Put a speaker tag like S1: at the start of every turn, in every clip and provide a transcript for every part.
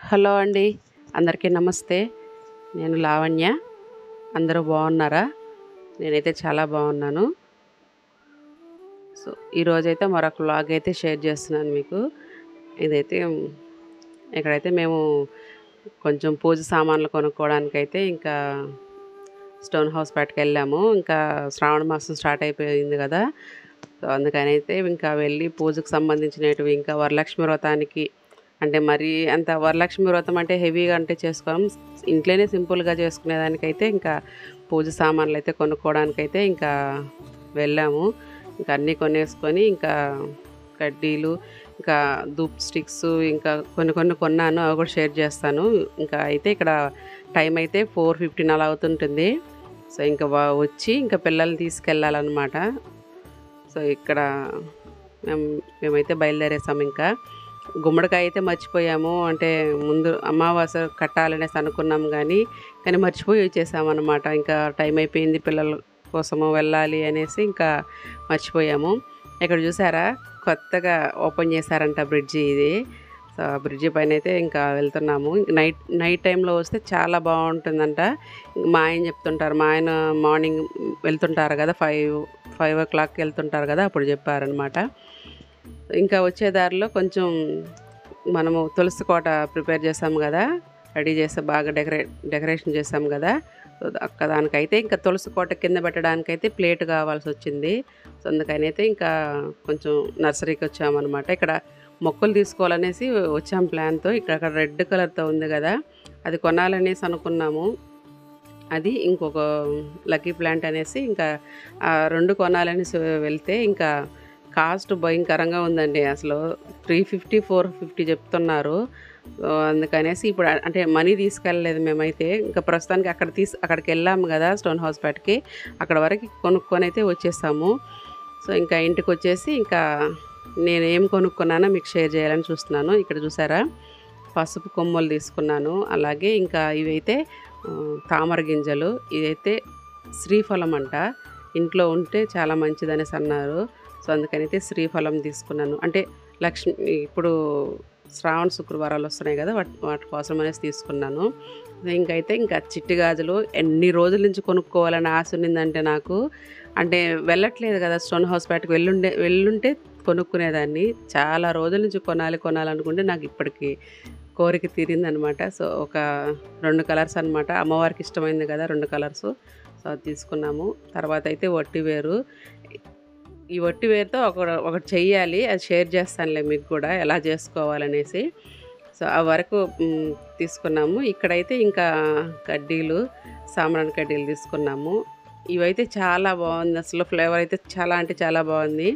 S1: hello అండి అందరికీ నమస్తే నేను లావణ్య అందరూ బాగున్నారా నేనైతే చాలా బాగున్నాను సో ఈరోజైతే మరొక వ్లాగ్ అయితే షేర్ చేస్తున్నాను మీకు ఇదైతే ఇక్కడైతే మేము కొంచెం పూజ సామాన్లు కొనుక్కోవడానికైతే ఇంకా స్టోన్ హౌస్ పేటకి వెళ్ళాము ఇంకా శ్రావణ మాసం స్టార్ట్ అయిపోయింది కదా సో అందుకని అయితే ఇంకా వెళ్ళి పూజకు సంబంధించినవి ఇంకా వరలక్ష్మి వ్రతానికి అంటే మరి అంత వరలక్ష్మి వ్రతం అంటే హెవీగా అంటే చేసుకోం ఇంట్లోనే సింపుల్గా చేసుకునేదానికైతే ఇంకా పూజ సామాన్లు అయితే కొనుక్కోవడానికైతే ఇంకా వెళ్ళాము ఇంకా అన్నీ కొనేసుకొని ఇంకా కడ్డీలు ఇంకా ధూప్ స్టిక్స్ ఇంకా కొన్ని కొన్ని కొన్నాను అవి కూడా షేర్ చేస్తాను ఇంకా అయితే ఇక్కడ టైం అయితే ఫోర్ ఫిఫ్టీన్ అలా అవుతుంటుంది సో ఇంకా వా- వచ్చి ఇంకా పిల్లల్ని తీసుకెళ్ళాలన్నమాట సో ఇక్కడ మేము మేమైతే బయలుదేరేసాము ఇంకా గుమ్మడికాయ అయితే మర్చిపోయాము అంటే ముందు అమావాస్య కట్టాలనేసి అనుకున్నాం కానీ కానీ మర్చిపోయి వచ్చేసాము అనమాట ఇంకా టైం అయిపోయింది పిల్లల కోసము వెళ్ళాలి అనేసి ఇంకా మర్చిపోయాము ఇక్కడ చూసారా కొత్తగా ఓపెన్ చేశారంట బ్రిడ్జి ఇది సో ఆ బ్రిడ్జి పైన అయితే ఇంకా వెళ్తున్నాము నైట్ నైట్ టైంలో వస్తే చాలా బాగుంటుందంట మా ఆయన చెప్తుంటారు మా ఆయన మార్నింగ్ వెళ్తుంటారు కదా ఫైవ్ ఫైవ్ ఓ క్లాక్కి వెళ్తుంటారు కదా అప్పుడు చెప్పారనమాట ఇంకా వచ్చే దారిలో కొంచెం మనము తులసి కోట ప్రిపేర్ చేసాం కదా రెడీ చేసి బాగా డెకరే డెకరేషన్ చేసాం కదా సో అక్క దానికైతే ఇంకా తులసి కోట కింద పెట్టడానికైతే ప్లేట్ కావాల్సి వచ్చింది సో అందుకని అయితే ఇంకా కొంచెం నర్సరీకి వచ్చామన్నమాట ఇక్కడ మొక్కలు తీసుకోవాలనేసి వచ్చాం ప్లాన్తో ఇక్కడ అక్కడ రెడ్ కలర్తో ఉంది కదా అది కొనాలనేసి అనుకున్నాము అది ఇంకొక లక్కీ ప్లాంట్ అనేసి ఇంకా ఆ రెండు కొనాలనేసి వెళ్తే ఇంకా కాస్ట్ భయంకరంగా ఉందండి అసలు త్రీ ఫిఫ్టీ ఫోర్ ఫిఫ్టీ చెప్తున్నారు సో అందుకనేసి ఇప్పుడు అంటే మనీ తీసుకెళ్ళలేదు మేమైతే ఇంకా ప్రస్తుతానికి అక్కడ తీసి అక్కడికి వెళ్ళాము కదా స్టోన్ హౌస్ పేటకి అక్కడ వరకు కొనుక్కొని అయితే వచ్చేసాము సో ఇంకా ఇంటికి వచ్చేసి ఇంకా నేను ఏం కొనుక్కున్నానో మీకు షేర్ చేయాలని చూస్తున్నాను ఇక్కడ చూసారా పసుపు కొమ్మలు తీసుకున్నాను అలాగే ఇంకా ఇవైతే ఆ, తామర గింజలు ఇదైతే శ్రీఫలం అంట ఇంట్లో ఉంటే చాలా మంచిదనేసి అన్నారు సో అందుకనైతే శ్రీఫలం తీసుకున్నాను అంటే లక్ష్మి ఇప్పుడు శ్రావణ శుక్రవారాలు వస్తున్నాయి కదా వాటి వాటి కోసం అనేసి తీసుకున్నాను ఇంకైతే ఇంకా చిట్టి గాజులు ఎన్ని రోజుల నుంచి కొనుక్కోవాలని ఆశ ఉన్నిందంటే నాకు అంటే వెళ్ళట్లేదు కదా స్టోన్ హౌస్ పేటకు వెళ్ళుండే వెళ్ళుంటే కొనుక్కునేదాన్ని చాలా రోజుల నుంచి కొనాలి కొనాలనుకుంటే నాకు ఇప్పటికి కోరిక తీరిందనమాట సో ఒక రెండు కలర్స్ అనమాట అమ్మవారికి ఇష్టమైంది కదా రెండు కలర్స్ సో అది తీసుకున్నాము తర్వాత అయితే వట్టి వేరు ఈ వట్టి వేరుతో ఒక ఒకటి చెయ్యాలి అది షేర్ చేస్తానులే మీకు కూడా ఎలా చేసుకోవాలనేసి సో ఆ వరకు మ్, తీసుకున్నాము ఇక్కడైతే ఇంకా కడ్డీలు సాంబ్రాణి కడ్డీలు తీసుకున్నాము ఇవైతే చాలా బాగుంది అసలు ఫ్లేవర్ అయితే చాలా అంటే చాలా బాగుంది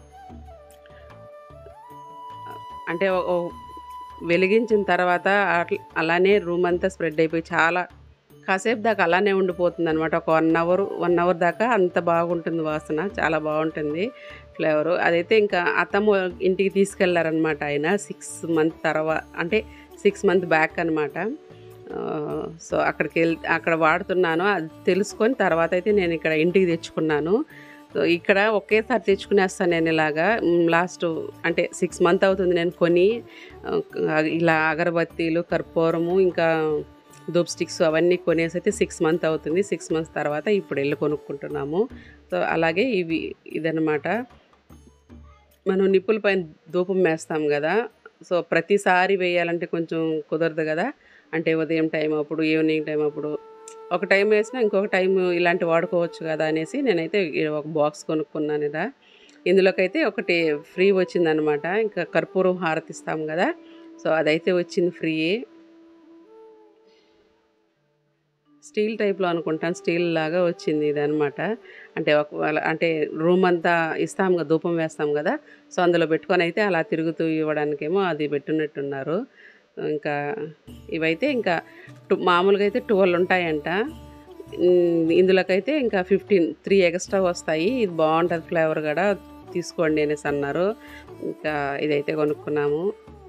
S1: అంటే ఓ- ఓ వెలిగించిన తర్వాత అట్ల- అలానే రూమ్ అంతా స్ప్రెడ్ అయిపోయి చాలా కాసేపు దాకా అలానే ఉండిపోతుంది అనమాట ఒక వన్ అవర్ వన్ అవర్ దాకా అంత బాగుంటుంది వాసన చాలా బాగుంటుంది ఫ్లేవరు అదైతే ఇంకా అత్తమ్మ ఇంటికి తీసుకెళ్లారనమాట ఆయన సిక్స్ మంత్ తర్వాత అంటే సిక్స్ మంత్ బ్యాక్ అనమాట సో అక్కడికి వెళ్ అక్కడ వాడుతున్నాను అది తెలుసుకొని తర్వాత అయితే నేను ఇక్కడ ఇంటికి తెచ్చుకున్నాను సో ఇక్కడ ఒకేసారి తెచ్చుకునేస్తాను నేను ఇలాగా లాస్ట్ అంటే సిక్స్ మంత్ అవుతుంది నేను కొని ఆ, ఇలా అగరబత్తీలు కర్పూరము ఇంకా ధూప్ స్టిక్స్ అవన్నీ కొనేసి అయితే సిక్స్ మంత్ అవుతుంది సిక్స్ మంత్స్ తర్వాత ఇప్పుడు వెళ్ళి కొనుక్కుంటున్నాము సో అలాగే ఇవి ఇదనమాట మనం నిప్పుల పైన ధూపం వేస్తాం కదా సో ప్రతిసారి వేయాలంటే కొంచెం కుదరదు కదా అంటే ఉదయం టైం అప్పుడు ఈవినింగ్ టైం అప్పుడు ఒక టైం వేసినా ఇంకొక టైం ఇలాంటి వాడుకోవచ్చు కదా అనేసి నేనైతే ఈ ఒక బాక్స్ కొనుక్కున్నాను ఇలా ఇందులోకైతే ఒకటి ఫ్రీ వచ్చిందనమాట ఇంకా కర్పూరం హారతిస్తాం కదా సో అదైతే వచ్చింది ఫ్రీ స్టీల్ టైప్లో అనుకుంటాను స్టీల్ లాగా వచ్చింది ఇది అనమాట అంటే ఒకవేళ అంటే రూమ్ అంతా ఇస్తాం కదా ధూపం వేస్తాం కదా సో అందులో పెట్టుకొని అయితే అలా తిరుగుతూ ఇవ్వడానికేమో అది పెట్టున్నట్టున్నారు ఇంకా ఇవైతే ఇంకా టు మామూలుగా అయితే ట్వెల్వ్ ఉంటాయంట ఉమ్, ఇందులోకైతే ఇంకా ఫిఫ్టీన్ త్రీ ఎక్స్ట్రా వస్తాయి ఇది బాగుంటుంది ఫ్లేవర్ కూడా తీసుకోండి అనేసి అన్నారు ఇంకా ఇదైతే కొనుక్కున్నాము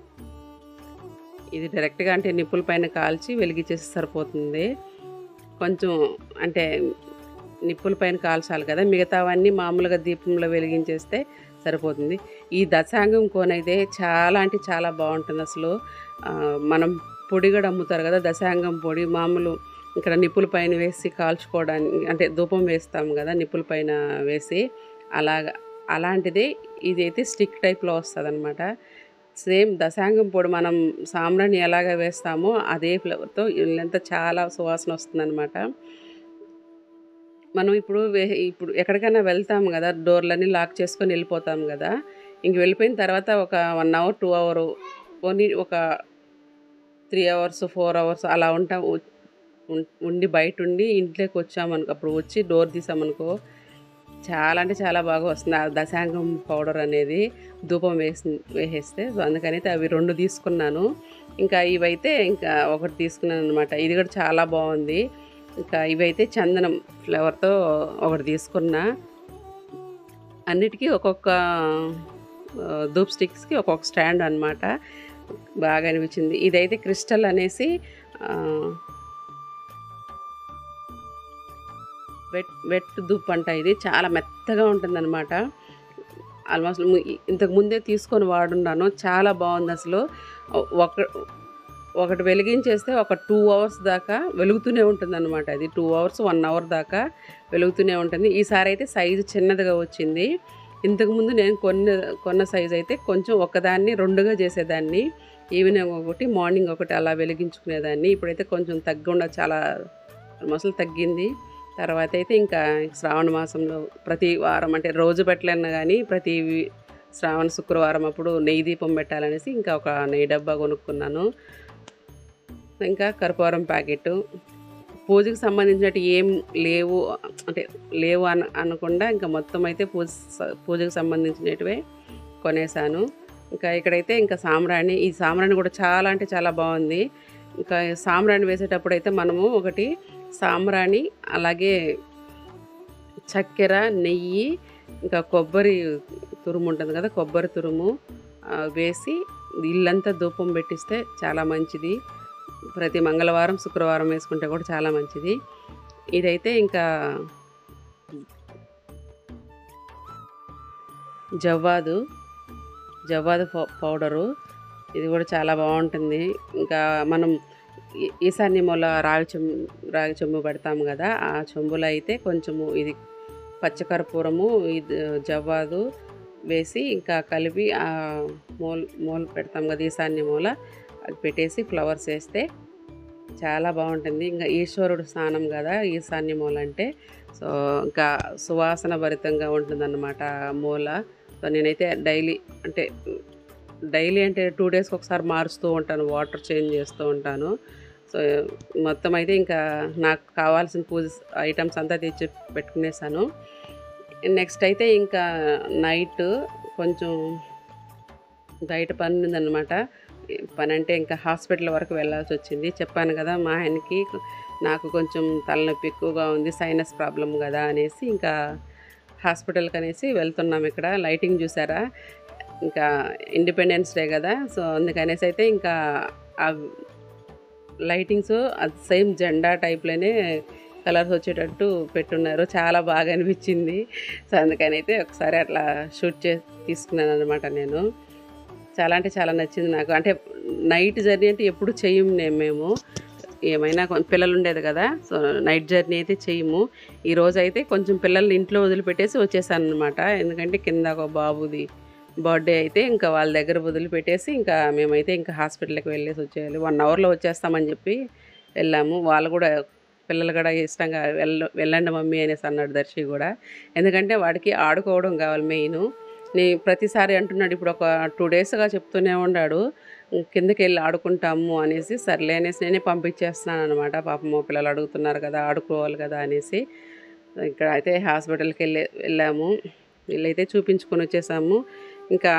S1: ఇది డైరెక్ట్గా అంటే నిప్పుల పైన కాల్చి వెలిగించేసి సరిపోతుంది కొంచెం అంటే నిప్పుల పైన కాల్చాలి కదా మిగతావన్నీ మామూలుగా దీపంలో వెలిగించేస్తే సరిపోతుంది ఈ దశాంగం కోన్ అయితే చాలా అంటే చాలా బాగుంటుంది అసలు ఆ, మనం పొడి కూడా అమ్ముతారు కదా దశాంగం పొడి మామూలు ఇక్కడ నిప్పుల పైన వేసి కాల్చుకోవడానికి అంటే ధూపం వేస్తాం కదా నిప్పుల పైన వేసి అలాగ అలాంటిదే ఇదైతే స్టిక్ టైప్లో వస్తుంది అనమాట సేమ్ దశాంగం పొడి మనం సాంబ్రాణి ఎలాగ వేస్తామో అదే ఫ్లేవర్తో ఇల్లంతా చాలా సువాసన వస్తుందన్నమాట మనం ఇప్పుడు వే- ఇప్పుడు ఎక్కడికైనా వెళ్తాం కదా డోర్లన్నీ లాక్ చేసుకొని వెళ్ళిపోతాం కదా ఇంక వెళ్ళిపోయిన తర్వాత ఒక వన్ అవర్ టూ అవర్ పోనీ ఒక త్రీ అవర్స్ ఫోర్ అవర్స్ అలా ఉంటాం ఉ- ఉం- ఉండి బయట ఉండి ఇంట్లోకి వచ్చామనుకో అప్పుడు వచ్చి డోర్ తీసామనుకో చాలా అంటే చాలా బాగా వస్తుంది ఆ దశాంగం పౌడర్ అనేది ధూపం వేసి వేసేస్తే సో అందుకని అయితే అవి రెండు తీసుకున్నాను ఇంకా ఇవైతే ఇంకా ఒకటి తీసుకున్నాను అనమాట ఇది కూడా చాలా బాగుంది ఇంకా ఇవైతే చందనం ఫ్లేవర్తో ఒకటి తీసుకున్నా అన్నిటికీ ఒక్కొక్క ఆ, ధూప్ స్టిక్స్కి ఒక్కొక్క స్టాండ్ అన్నమాట బాగా అనిపించింది ఇదైతే క్రిస్టల్ అనేసి ఆ, వెట్ వెట్ దుప్ అంట ఇది చాలా మెత్తగా ఉంటుందన్నమాట ఆల్మోస్ట్ ము- ఇంతకు ముందే తీసుకొని వాడున్నాను చాలా బాగుంది అసలు ఒక ఒకటి వెలిగించేస్తే ఒక టూ అవర్స్ దాకా వెలుగుతూనే ఉంటుంది అనమాట అది టూ అవర్స్ వన్ అవర్ దాకా వెలుగుతూనే ఉంటుంది ఈసారి అయితే సైజు చిన్నదిగా వచ్చింది ఇంతకుముందు నేను కొన్న కొన్న సైజు అయితే కొంచెం ఒకదాన్ని రెండుగా చేసేదాన్ని ఈవినింగ్ ఒకటి మార్నింగ్ ఒకటి అలా వెలిగించుకునేదాన్ని ఇప్పుడైతే కొంచెం తగ్గకుండా చాలా ఆల్మోస్ట్ తగ్గింది తర్వాత అయితే ఇంకా శ్రావణ మాసంలో ప్రతి వారం అంటే రోజు పెట్టలేను కానీ ప్రతి వి- శ్రావణ శుక్రవారం అప్పుడు నెయ్యి దీపం పెట్టాలనేసి ఇంకా ఒక నెయ్యి డబ్బా కొనుక్కున్నాను ఇంకా కర్పూరం ప్యాకెట్ పూజకి సంబంధించినట్టు ఏం లేవు అంటే లేవు అన అనకుండా ఇంకా మొత్తం అయితే పూజ పూజకు సంబంధించినటువే కొనేసాను ఇంకా ఇక్కడైతే ఇంకా సాంబ్రాణి ఈ సాంబ్రాణి కూడా చాలా అంటే చాలా బాగుంది ఇంకా సాంబ్రాణి వేసేటప్పుడు అయితే మనము ఒకటి సాంబ్రాణి అలాగే చక్కెర నెయ్యి ఇంకా కొబ్బరి తురుము ఉంటుంది కదా కొబ్బరి తురుము ఆ, వేసి ఇల్లంతా ధూపం పెట్టిస్తే చాలా మంచిది ప్రతి మంగళవారం శుక్రవారం వేసుకుంటే కూడా చాలా మంచిది ఇదైతే ఇంకా జవ్వాదు జవ్వాదు పౌ- పౌడరు ఇది కూడా చాలా బాగుంటుంది ఇంకా మనం ఈ- ఈశాన్య మూల రాగి చెంబు రాగి చెంబు పెడతాం కదా ఆ చెంబులో అయితే కొంచెము ఇది పచ్చకర్పూరము ఇది జవ్వాదు వేసి ఇంకా కలిపి ఆ మూల మూల పెడతాం కదా ఈశాన్య మూల అది పెట్టేసి ఫ్లవర్స్ వేస్తే చాలా బాగుంటుంది ఇంకా ఈశ్వరుడు స్నానం కదా ఈశాన్య మూల అంటే సో ఇంకా సువాసన భరితంగా ఉంటుందన్నమాట ఆ మూల సో నేనైతే డైలీ అంటే డైలీ అంటే టూ డేస్కి ఒకసారి మారుస్తూ ఉంటాను వాటర్ చేంజ్ చేస్తూ ఉంటాను సో మొత్తం అయితే ఇంకా నాకు కావాల్సిన పూజ ఐటమ్స్ అంతా తెచ్చి పెట్టుకునేసాను నెక్స్ట్ అయితే ఇంకా నైట్ కొంచెం బయట పని ఉందన్నమాట పని అంటే ఇంకా హాస్పిటల్ వరకు వెళ్ళాల్సి వచ్చింది చెప్పాను కదా మా ఆయనకి నాకు కొంచెం తలనొప్పి ఎక్కువగా ఉంది సైనస్ ప్రాబ్లం కదా అనేసి ఇంకా హాస్పిటల్కి అనేసి వెళ్తున్నాం ఇక్కడ లైటింగ్ చూసారా ఇంకా ఇండిపెండెన్స్ డే కదా సో అందుకనేసి అయితే ఇంకా ఆ లైటింగ్స్ అది సేమ్ జెండా టైప్లోనే కలర్స్ వచ్చేటట్టు పెట్టున్నారు చాలా బాగా అనిపించింది సో అందుకని అయితే ఒకసారి అట్లా షూట్ చేసి తీసుకున్నాను అనమాట నేను చాలా అంటే చాలా నచ్చింది నాకు అంటే నైట్ జర్నీ అంటే ఎప్పుడు చెయ్యం నేను మేము ఏమైనా కొం- పిల్లలు ఉండేది కదా సో నైట్ జర్నీ అయితే చెయ్యము ఈ రోజు అయితే కొంచెం పిల్లల్ని ఇంట్లో వదిలిపెట్టేసి వచ్చేసాను అనమాట ఎందుకంటే కింద ఒక బాబుది బర్త్డే అయితే ఇంకా వాళ్ళ దగ్గర వదిలిపెట్టేసి ఇంకా మేమైతే ఇంకా హాస్పిటల్కి వెళ్ళేసి వచ్చేయాలి వన్ అవర్లో వచ్చేస్తామని చెప్పి వెళ్ళాము వాళ్ళు కూడా పిల్లలు కూడా ఇష్టంగా వెళ్ళ వెళ్ళండి మమ్మీ అనేసి అన్నాడు దర్శి కూడా ఎందుకంటే వాడికి ఆడుకోవడం కావాలి మెయిన్ నీ ప్రతిసారి అంటున్నాడు ఇప్పుడు ఒక టూ డేస్గా చెప్తూనే ఉన్నాడు కిందకి వెళ్ళి ఆడుకుంటాము అనేసి సర్లే అనేసి నేనే పంపించేస్తున్నాను అనమాట పాపం మా పిల్లలు అడుగుతున్నారు కదా ఆడుకోవాలి కదా అనేసి ఇక్కడ అయితే హాస్పిటల్కి వెళ్ళే వెళ్ళాము వీళ్ళైతే చూపించుకొని వచ్చేసాము ఇంకా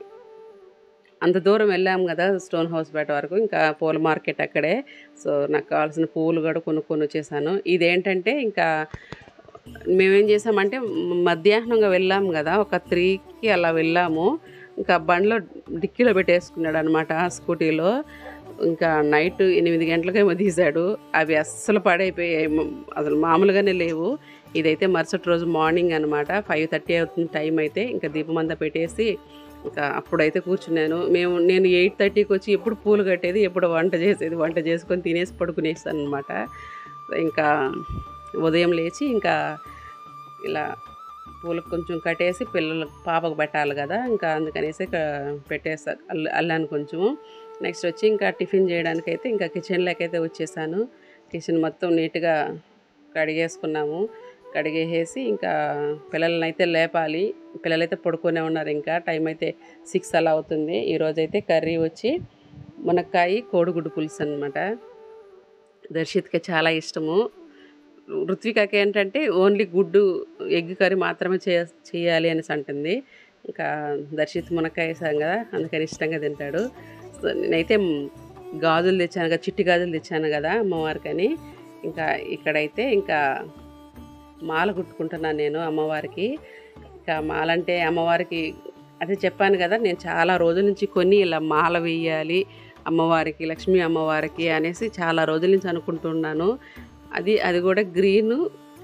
S1: అంత దూరం వెళ్ళాము కదా స్టోన్ హౌస్ పేట వరకు ఇంకా పూల మార్కెట్ అక్కడే సో నాకు కావాల్సిన పూలు కూడా కొనుక్కొని వచ్చేసాను ఇదేంటంటే ఇంకా మేమేం చేసామంటే మధ్యాహ్నంగా వెళ్ళాము కదా ఒక త్రీకి అలా వెళ్ళాము ఇంకా బండిలో డిక్కీలో పెట్టేసుకున్నాడు అనమాట స్కూటీలో ఇంకా నైట్ ఎనిమిది గంటలకేమో తీశాడు అవి అస్సలు పాడైపోయాయి మ- అసలు మామూలుగానే లేవు ఇదైతే మరుసటి రోజు మార్నింగ్ అనమాట ఫైవ్ థర్టీ అవుతుంది టైం అయితే ఇంకా దీపం అంతా పెట్టేసి ఇంకా అప్పుడైతే కూర్చున్నాను మేము నేను ఎయిట్ థర్టీకి వచ్చి ఎప్పుడు పూలు కట్టేది ఎప్పుడు వంట చేసేది వంట చేసుకొని తినేసి పడుకునేసాను అనమాట ఇంకా ఉదయం లేచి ఇంకా ఇలా పూలకు కొంచెం కట్టేసి పిల్లలకు పాపకు పెట్టాలి కదా ఇంకా అందుకనేసి ఇక పెట్టేసా అల్ల అల్లాను కొంచెము నెక్స్ట్ వచ్చి ఇంకా టిఫిన్ చేయడానికి అయితే ఇంకా కిచెన్లోకి అయితే వచ్చేసాను కిచెన్ మొత్తం నీట్గా కడిగేసుకున్నాము కడిగేసేసి ఇంకా పిల్లల్ని అయితే లేపాలి పిల్లలైతే పడుకునే ఉన్నారు ఇంకా టైం అయితే సిక్స్ అలా అవుతుంది ఈరోజైతే కర్రీ వచ్చి మునక్కాయ కోడిగుడ్డు పులుసు అనమాట దర్శిత్కి చాలా ఇష్టము ఋత్వికకి ఏంటంటే ఓన్లీ గుడ్డు ఎగ్ కర్రీ మాత్రమే చే చేయాలి అనేసి అంటుంది ఇంకా దర్శిత్ మునక్కాయ వేసాం కదా అందుకని ఇష్టంగా తింటాడు సో నేనైతే గాజులు తెచ్చాను కదా చిట్టి గాజులు తెచ్చాను కదా అమ్మవారికని ఇంకా ఇక్కడైతే ఇంకా మాల కుట్టుకుంటున్నాను నేను అమ్మవారికి ఇంకా మాల అంటే అమ్మవారికి అదే చెప్పాను కదా నేను చాలా రోజుల నుంచి కొన్ని ఇలా మాల వేయాలి అమ్మవారికి లక్ష్మీ అమ్మవారికి అనేసి చాలా రోజుల నుంచి అనుకుంటున్నాను అది అది కూడా గ్రీను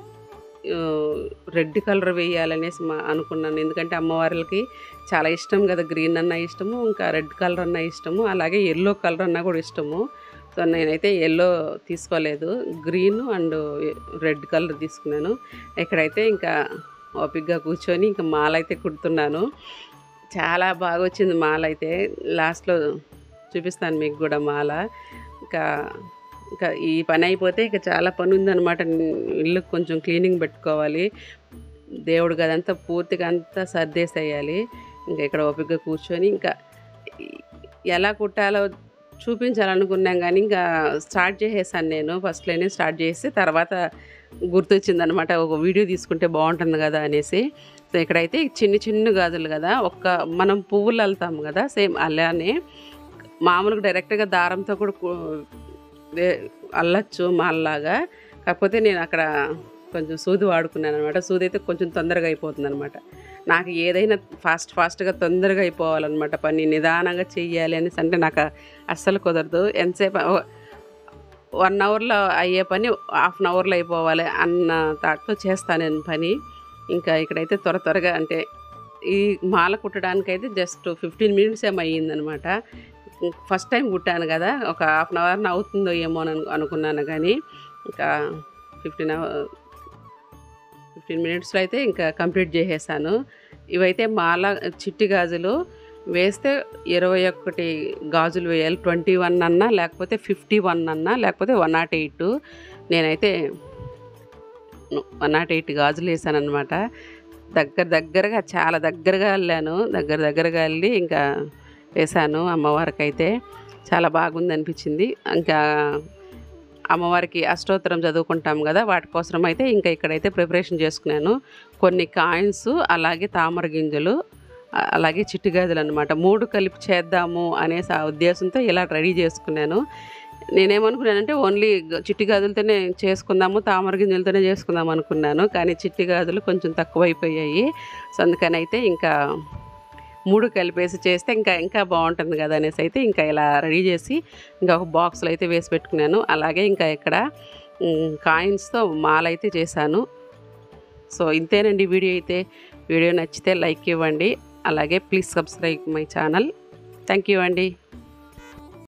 S1: రెడ్ కలర్ వేయాలనేసి మా అనుకున్నాను ఎందుకంటే అమ్మవార్లకి చాలా ఇష్టం కదా గ్రీన్ అన్న ఇష్టము ఇంకా రెడ్ కలర్ అన్న ఇష్టము అలాగే ఎల్లో కలర్ అన్న కూడా ఇష్టము సో నేనైతే ఎల్లో తీసుకోలేదు గ్రీన్ అండ్ రెడ్ కలర్ తీసుకున్నాను ఇక్కడైతే ఇంకా ఓపిక్గా కూర్చొని ఇంకా మాల అయితే కుడుతున్నాను చాలా బాగా వచ్చింది మాల అయితే లాస్ట్లో చూపిస్తాను మీకు కూడా మాల ఇంకా ఇంకా ఈ పని అయిపోతే ఇక చాలా పని ఉందన్నమాట ఇల్లు కొంచెం క్లీనింగ్ పెట్టుకోవాలి దేవుడు గదంతా పూర్తిగా అంతా సర్దేసేయాలి ఇంకా ఇక్కడ ఓపికగా కూర్చొని ఇంకా ఎలా కుట్టాలో చూపించాలనుకున్నాం కానీ ఇంకా స్టార్ట్ చేసేసాను నేను ఫస్ట్లోనే స్టార్ట్ చేసి తర్వాత గుర్తొచ్చిందనమాట ఒక వీడియో తీసుకుంటే బాగుంటుంది కదా అనేసి సో ఇక్కడైతే చిన్న చిన్న గాజులు కదా ఒక్క మనం పువ్వులు అల్లుతాం కదా సేమ్ అలానే మామూలుగా డైరెక్ట్గా దారంతో కూడా కు- వే- అల్లచ్చు మాల్లాగా కాకపోతే నేను అక్కడ కొంచెం సూది వాడుకున్నాను అనమాట సూది అయితే కొంచెం తొందరగా అయిపోతుంది అనమాట నాకు ఏదైనా ఫాస్ట్ ఫాస్ట్గా తొందరగా అయిపోవాలన్నమాట పని నిదానంగా చెయ్యాలి అనేసి అంటే నాకు అస్సలు కుదరదు ఎంతసేపు వన్ అవర్లో అయ్యే పని హాఫ్ అన్ అవర్లో అయిపోవాలి అన్న థాట్తో చేస్తాను నేను పని ఇంకా ఇక్కడైతే త్వర త్వరగా అంటే ఈ మాల కుట్టడానికి అయితే జస్ట్ ఫిఫ్టీన్ మినిట్స్ ఏమో అయ్యిందనమాట ఫస్ట్ టైం కుట్టాను కదా ఒక హాఫ్ అన్ అవర్ అవుతుందో ఏమో అని అను- అనుకున్నాను కానీ ఇంకా ఫిఫ్టీన్ అవర్ ఫిఫ్టీన్ మినిట్స్లో అయితే ఇంకా కంప్లీట్ చేసేసాను ఇవైతే మాల చిట్టి గాజులు వేస్తే ఇరవై ఒక్కటి గాజులు వేయాలి ట్వంటీ వన్ అన్నా లేకపోతే ఫిఫ్టీ వన్ అన్నా లేకపోతే వన్ నాట్ ఎయిట్ నేనైతే వన్ నాట్ ఎయిట్ గాజులు వేసాను అనమాట దగ్గర దగ్గరగా చాలా దగ్గరగా వెళ్ళాను దగ్గర దగ్గరగా వెళ్ళి ఇంకా వేసాను అమ్మవారికి అయితే చాలా బాగుంది అనిపించింది ఇంకా అమ్మవారికి అష్టోత్తరం చదువుకుంటాం కదా వాటి కోసం అయితే ఇంకా ఇక్కడైతే ప్రిపరేషన్ చేసుకున్నాను కొన్ని కాయిన్స్ అలాగే తామర గింజలు అ- అలాగే చిట్టి గాజులు అనమాట మూడు కలిపి చేద్దాము అనేసి ఆ ఉద్దేశంతో ఇలా రెడీ చేసుకున్నాను నేనేమనుకున్నానంటే ఓన్లీ గ- చిట్టి గాజులతోనే చేసుకుందాము తామర గింజలతోనే చేసుకుందాం అనుకున్నాను కానీ చిట్టి గాజులు కొంచెం తక్కువైపోయాయి సో అందుకని అయితే ఇంకా మూడు కలిపేసి చేస్తే ఇంకా ఇంకా బాగుంటుంది కదా అనేసి అయితే ఇంకా ఇలా రెడీ చేసి ఇంకా ఒక బాక్స్లో అయితే వేసి పెట్టుకున్నాను అలాగే ఇంకా ఇక్కడ మ్, కాయిన్స్తో మాల అయితే చేశాను సో ఇంతేనండి వీడియో అయితే వీడియో నచ్చితే లైక్ ఇవ్వండి అలాగే please subscribe my channel thank you అండి